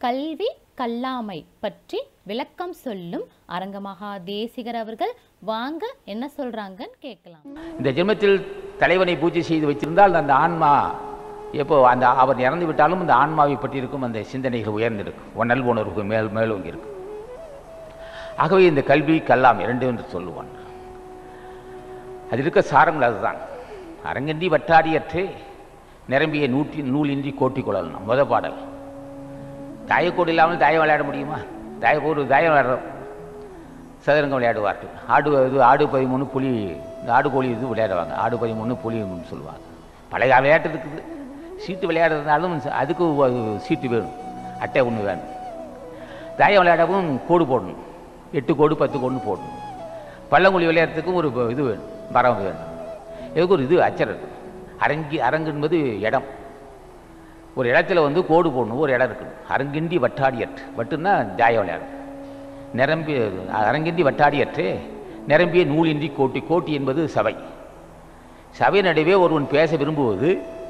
கல்வி கல்லாமை பற்றி விளக்கம் சொல்லும் அரங்கமகா தேசிகர் அவர்கள் வாங்க என்ன சொல்றாங்கன்னு கேட்கலாம் இந்த ஜென்மத்தில் தலைவனை பூஜை செய்து வைத்திருந்தால் அந்த ஆன்மா எப்போ அந்த அவர் இறந்து விட்டாலும் அந்த ஆன்மாவை பற்றி இருக்கும் அந்த சிந்தனைகள் உயர்ந்திருக்கும் ஒரு நல்வுணர்வுக்கு மேல் மேலோங்கி இருக்கும் ஆகவே இந்த கல்வி கல்லாம் இரண்டு என்று சொல்லுவான் அது இருக்க சாரங்கள் அதுதான் அரங்கன்றி வட்டாடியற்றே நிரம்பிய நூற்றி நூலின்றி கோட்டி கொள்ளலாம் முத பாடல் தாயக்கோடு இல்லாமல் தாயம் விளையாட முடியுமா தாய ஒரு தாயம் விளையாடுறோம் சதுரங்கம் விளையாடுவார்கள் ஆடு இது ஆடு பதிமூணு புலி இந்த ஆடு கோழி இது விளையாடுவாங்க ஆடு பதிமூணு புலின்னு சொல்லுவாங்க பழைய விளையாட்டு இருக்குது சீட்டு விளையாடுறதுனாலும் அதுக்கு ஒரு சீட்டு வேணும் அட்டை ஒன்று வேணும் தாயம் விளையாடவும் கோடு போடணும் எட்டு கோடு பத்து கோடுன்னு போடணும் பள்ளங்குழி விளையாடுறதுக்கும் ஒரு இது வேணும் மரம் வேணும் இதுக்கு ஒரு இது அச்சரம் இருக்கு அரங்கி அரங்கு என்பது இடம் ஒரு இடத்துல வந்து கோடு போடணும் ஒரு இடம் இருக்கணும் அரங்கின்றி வட்டாடியற்று வட்டுன்னா தாயம் விளையாடும் நிரம்பி அரங்கின்றி வட்டாடியற்று நிரம்பிய நூலின்றி கோட்டி கோட்டி என்பது சபை சபை நடுவே ஒருவன் பேச விரும்புவது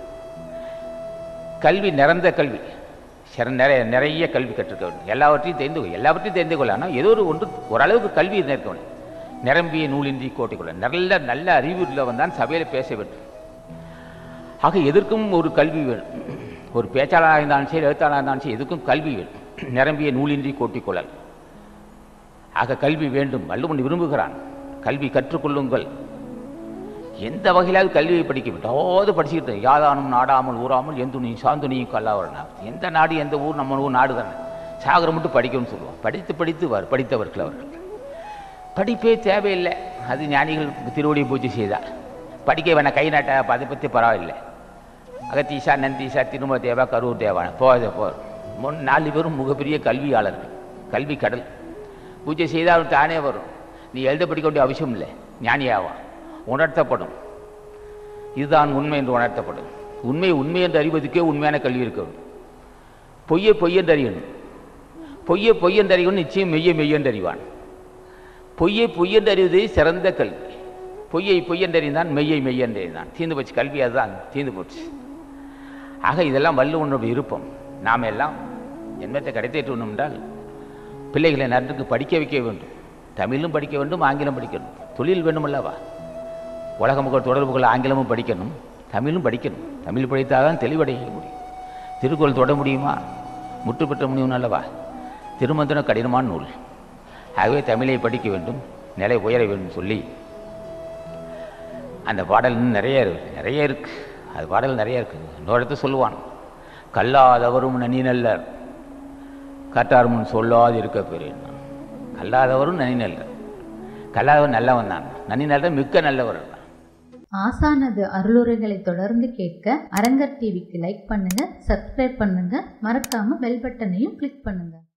கல்வி நிறந்த கல்வி சிற- நிறைய நிறைய கல்வி கற்றுக்க வேண்டும் எல்லாவற்றையும் தெரிந்து கொள் எல்லாவற்றையும் தெரிந்து கொள்ள ஆனால் ஏதோ ஒரு ஒன்று ஓரளவுக்கு கல்வி இருக்க வேண்டும் நிரம்பிய நூலின்றி கோட்டிக்கொள்ள நல்ல நல்ல அறிவு உள்ளவன் தான் சபையில் பேச வேண்டும் ஆக எதற்கும் ஒரு கல்வி வேணும் ஒரு பேச்சாளராக இருந்தாலும் சரி எழுத்தாளராக இருந்தாலும் சரி எதுக்கும் கல்வி வேணும் நிரம்பிய நூலின்றி கோட்டிக்கொள்ளல் ஆக கல்வி வேண்டும் வள்ளுவன் விரும்புகிறான் கல்வி கற்றுக்கொள்ளுங்கள் எந்த வகையிலாவது கல்வியை படிக்க வேண்டும் அதாவது படிச்சுக்கிட்டு யாதானும் நாடாமல் ஊறாமல் எந்துணியும் சாந்துணியும் கல்லாவரனா எந்த நாடு எந்த ஊர் நம்ம ஊர் நாடு தானே சாகர மட்டும் படிக்கணும்னு சொல்லுவோம் படித்து படித்து வர் படித்தவர்கள் அவர்கள் படிப்பே தேவையில்லை அது ஞானிகள் திருவடி பூஜை செய்தால் படிக்க வேணாம் கை நாட்ட அதை பற்றி பரவாயில்லை அகத்தீசா நந்தீசா திருமல தேவா கரூர் தேவான போத போ முன் நாலு பேரும் மிகப்பெரிய கல்வியாளர்கள் கல்வி கடல் பூஜை செய்தால் தானே வரும் நீ எழுத படிக்க வேண்டிய அவசியம் இல்லை ஞானியாவா உணர்த்தப்படும் இதுதான் உண்மை என்று உணர்த்தப்படும் உண்மை உண்மை என்று அறிவதற்கே உண்மையான கல்வி இருக்கணும் பொய்யை பொய் என்று அறியணும் பொய்யை பொய் என்று அறிவன் நிச்சயம் மெய்யை மெய் என்று அறிவான் பொய்யை பொய் என்று அறிவது சிறந்த கல்வி பொய்யை பொய் என்று அறிந்தான் மெய்யை மெய் என்று அறிந்தான் தீர்ந்து போச்சு கல்வி அதுதான் தீர்ந்து போச்சு ஆக இதெல்லாம் வள்ளுவனுடைய விருப்பம் நாம் எல்லாம் ஜென்மத்தை கிடைத்தேற்றணும் என்றால் பிள்ளைகளை நன்றுக்கு படிக்க வைக்க வேண்டும் தமிழும் படிக்க வேண்டும் ஆங்கிலம் படிக்கணும் தொழில் வேண்டும் அல்லவா உலக மக்கள் தொடர்புகள் ஆங்கிலமும் படிக்கணும் தமிழும் படிக்கணும் தமிழ் படித்தால் தான் தெளிவடைய முடியும் திருக்குறள் தொட முடியுமா முற்று பெற்ற முடியும் அல்லவா திருமந்திரம் கடினமான நூல் ஆகவே தமிழை படிக்க வேண்டும் நிலை உயர வேண்டும் சொல்லி அந்த பாடல் இன்னும் நிறைய இருக்கு நிறைய இருக்கு அது பாடல் நிறைய இருக்கு இன்னொரு இடத்துல சொல்லுவான் கல்லாதவரும் நனி நல்லர் கட்டார் முன் சொல்லாது இருக்க பெரியன் கல்லாதவரும் நனி நல்லர் கல்லாதவன் நல்லவன் தான் நனி நல்லர் மிக்க நல்லவர் தான் ஆசானது அருளுரைகளை தொடர்ந்து கேட்க அரங்கர் டிவிக்கு லைக் பண்ணுங்க சப்ஸ்கிரைப் பண்ணுங்க மறக்காம பெல் பட்டனையும் கிளிக் பண்ணுங்க